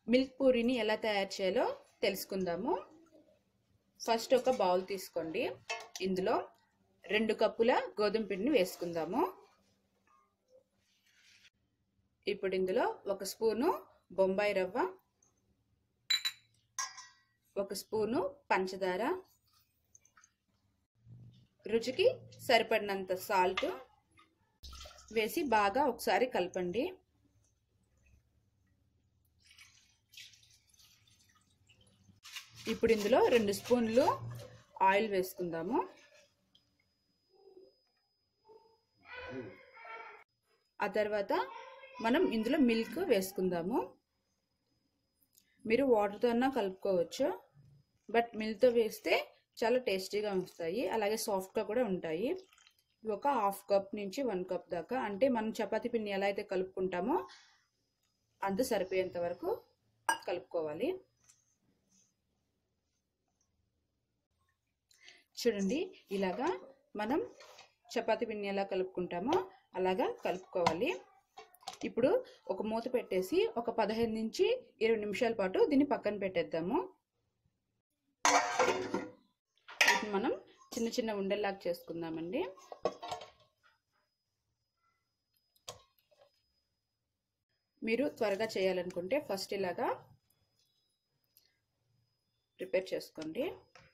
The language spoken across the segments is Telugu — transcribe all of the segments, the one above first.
మిల్క్ పూరిని ఎలా తయారు చేయాలో తెలుసుకుందాము ఫస్ట్ ఒక బౌల్ తీసుకోండి ఇందులో రెండు కప్పుల గోధుమ పిండిని వేసుకుందాము ఇప్పుడు ఇందులో ఒక స్పూను బొంబాయి రవ్వ ఒక స్పూను పంచదార రుచికి సరిపడినంత సాల్ట్ వేసి బాగా ఒకసారి కలపండి ఇప్పుడు ఇందులో రెండు స్పూన్లు ఆయిల్ వేసుకుందాము ఆ తర్వాత మనం ఇందులో మిల్క్ వేసుకుందాము మీరు వాటర్తో అన్నా కలుపుకోవచ్చు బట్ మిల్క్తో వేస్తే చాలా టేస్టీగా వస్తాయి అలాగే సాఫ్ట్గా కూడా ఉంటాయి ఒక హాఫ్ కప్ నుంచి వన్ కప్ దాకా అంటే మనం చపాతీ పిండి ఎలా అయితే కలుపుకుంటామో అంత సరిపోయేంత వరకు కలుపుకోవాలి చూడండి ఇలాగా మనం చపాతీ పిండి ఎలా కలుపుకుంటామో అలాగా కలుపుకోవాలి ఇప్పుడు ఒక మూత పెట్టేసి ఒక పదహైదు నుంచి ఇరవై నిమిషాల పాటు దీన్ని పక్కన పెట్టేద్దాము వీటిని మనం చిన్న చిన్న ఉండల్లాగా చేసుకుందామండి మీరు త్వరగా చేయాలనుకుంటే ఫస్ట్ ఇలాగా ప్రిపేర్ చేసుకోండి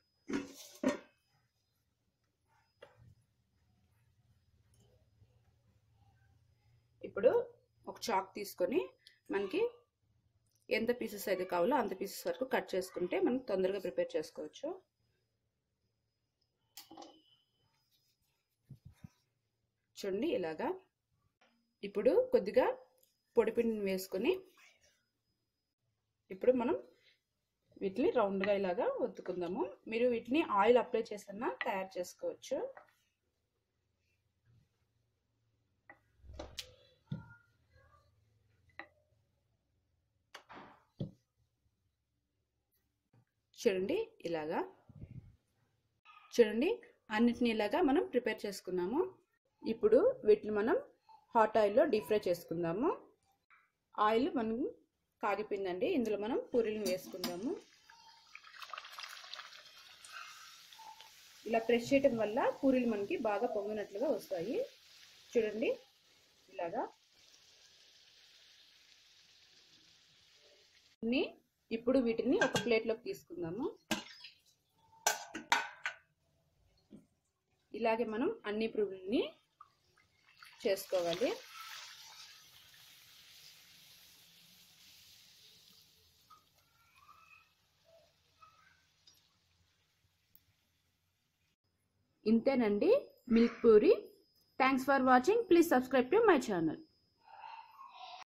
ఇప్పుడు ఒక చాక్ తీసుకొని మనకి ఎంత పీసెస్ అయితే కావాలో అంత పీసెస్ వరకు కట్ చేసుకుంటే మనం తొందరగా ప్రిపేర్ చేసుకోవచ్చు చూడండి ఇలాగా ఇప్పుడు కొద్దిగా పొడిపిండిని వేసుకొని ఇప్పుడు మనం వీటిని రౌండ్గా ఇలాగా ఒత్తుకుందాము మీరు వీటిని ఆయిల్ అప్లై చేసన్నా తయారు చేసుకోవచ్చు చూడండి ఇలాగా చూడండి అన్నిటిని ఇలాగా మనం ప్రిపేర్ చేసుకున్నాము ఇప్పుడు వీటిని మనం హాట్ ఆయిల్లో డీప్ ఫ్రై చేసుకుందాము ఆయిల్ మనం కాగిపోయిందండి ఇందులో మనం పూరీలను వేసుకుందాము ఇలా ప్రెస్ చేయటం వల్ల పూరీలు మనకి బాగా పొంగినట్లుగా వస్తాయి చూడండి ఇలాగా ఇప్పుడు వీటిని ఒక ప్లేట్లోకి తీసుకుందాము ఇలాగే మనం అన్ని పురుగుల్ని చేసుకోవాలి ఇంతేనండి milk puri thanks for watching please subscribe to my channel